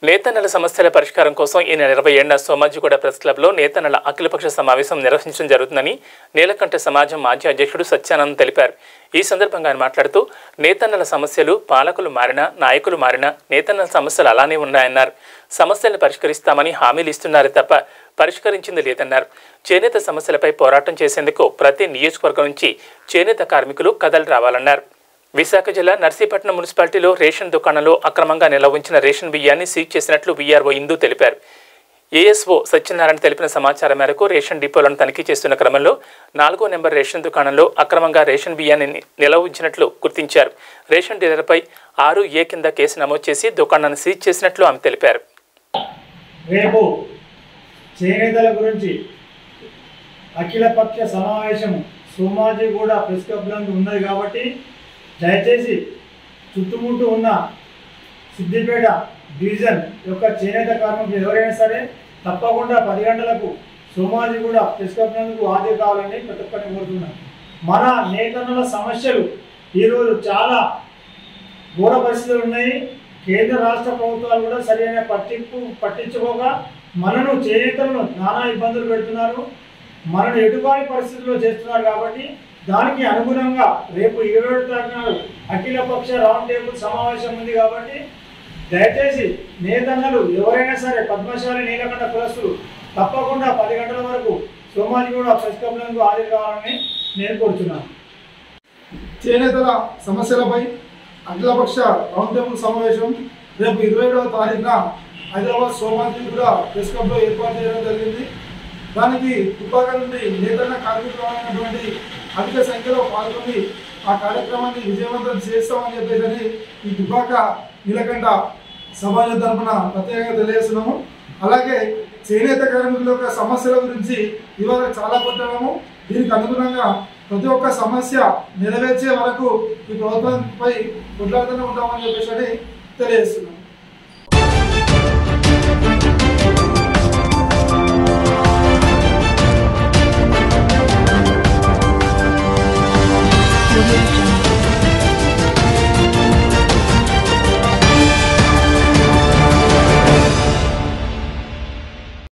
నేతన్నల సమస్యల పరిష్కారం కోసం ఈ నెల ఇరవై ఏడున సోమాజిగూడ ప్రెస్ క్లబ్లో నేతన్నల అఖిలపక్ష సమావేశం నిర్వహించడం జరుగుతుందని నీలకంఠ సమాజం మాజీ అధ్యక్షుడు సత్యానంద్ తెలిపారు ఈ సందర్భంగా ఆయన మాట్లాడుతూ నేతన్నల సమస్యలు పాలకులు మారినా నాయకులు మారినా నేతన్నల సమస్యలు అలానే ఉన్నాయన్నారు సమస్యలను పరిష్కరిస్తామని హామీలు ఇస్తున్నారే తప్ప పరిష్కరించింది లేదన్నారు చేనేత సమస్యలపై పోరాటం చేసేందుకు ప్రతి నియోజకవర్గం నుంచి చేనేత కార్మికులు కదలు రావాలన్నారు విశాఖ జిల్లా నర్సీపట్నం మున్సిపాలిటీలో రేషన్ దుకాణంలో అక్రమంగా నిల్వ ఉంచిన రేషన్ బియ్యాన్ని సీజ్ చేసినట్లు వీఆర్ఓ ఇందు తెలిపారు ఏఎస్ఓ సత్యనారాయణ తెలిపిన సమాచారం మేరకు రేషన్ డిపోలను తనిఖీ చేస్తున్న క్రమంలో నాలుగో నెంబర్ రేషన్ దుకాణంలో అక్రమంగా రేషన్ బియ్యాన్ని ని- నిల్వ ఉంచినట్లు గుర్తించారు రేషన్ డీలర్పై ఆరు ఏ కింద కేసు నమోదు చేసి దుకాణాన్ని సీజ్ చేసినట్లు ఆమె తెలిపారు రేపు చేనేతల గురించి అఖిలపక్ష సమావేశం సోమాజిగూడ ప్రెస్ క్లబ్ నందు ఉన్నది కాబట్టి దయచేసి చుట్టుముట్టు ఉన్న సిద్దిపేట డివిజన్ యొక్క చేనేత కార్మికులు ఎవరైనా సరే తప్పకుండా పది గంటలకు సోమాజిగూడ ప్రెస్ క్లబ్ నందుకు హాజరు కావాలని ప్రతి ఒక్కరిని కోరుతున్నాను మన నేతన్నల సమస్యలు ఈరోజు చాలా ఘోర పరిస్థితులు ఉన్నాయి కేంద్ర రాష్ట్ర ప్రభుత్వాలు కూడా సరైన పట్టింపు పట్టించుకోక మనను చేనేతలను నానా ఇబ్బందులు పెడుతున్నారు మనను ఎటుబారి పరిస్థితుల్లో చేస్తున్నారు కాబట్టి దానికి అనుగుణంగా రేపు ఇరవై ఏడు తారీఖు అఖిల పక్ష రౌండ్ టేబుల్ సమావేశం ఉంది కాబట్టి దయచేసి నేతన్నలు ఎవరైనా సరే పద్మశాలి నీలకంఠ కులస్తులు తప్పకుండా పది గంటల వరకు సోమాజిగూడ ప్రెస్ క్లబ్ నందు హాజరు కావాలని నేను కోరుతున్నాను చేనేతల సమస్యలపై అఖిలపక్ష రౌండ్ టేబుల్ సమావేశం రేపు ఇరవై ఏడవ తారీఖున హైదరాబాద్ సోమాజీ కూడా ప్రెస్ క్లబ్లో ఏర్పాటు చేయడం జరిగింది దానికి తుపాక నుండి నేతన్న కార్మికులైనటువంటి అధిక సంఖ్యలో పాల్గొని ఆ కార్యక్రమాన్ని విజయవంతం చేస్తామని చెప్పేసి ఈ తుపాక నీలకంఠ సమాజం తరఫున ప్రత్యేకంగా తెలియజేస్తున్నాము అలాగే చేనేత కార్మికుల యొక్క సమస్యల గురించి ఇవాళ చాలా కొట్టడము దీనికి అనుగుణంగా ప్రతి ఒక్క సమస్య నెరవేర్చే వరకు ఈ ప్రభుత్వంపై కొట్లాడుతూనే ఉంటామని చెప్పేసి అని తెలియజేస్తున్నాం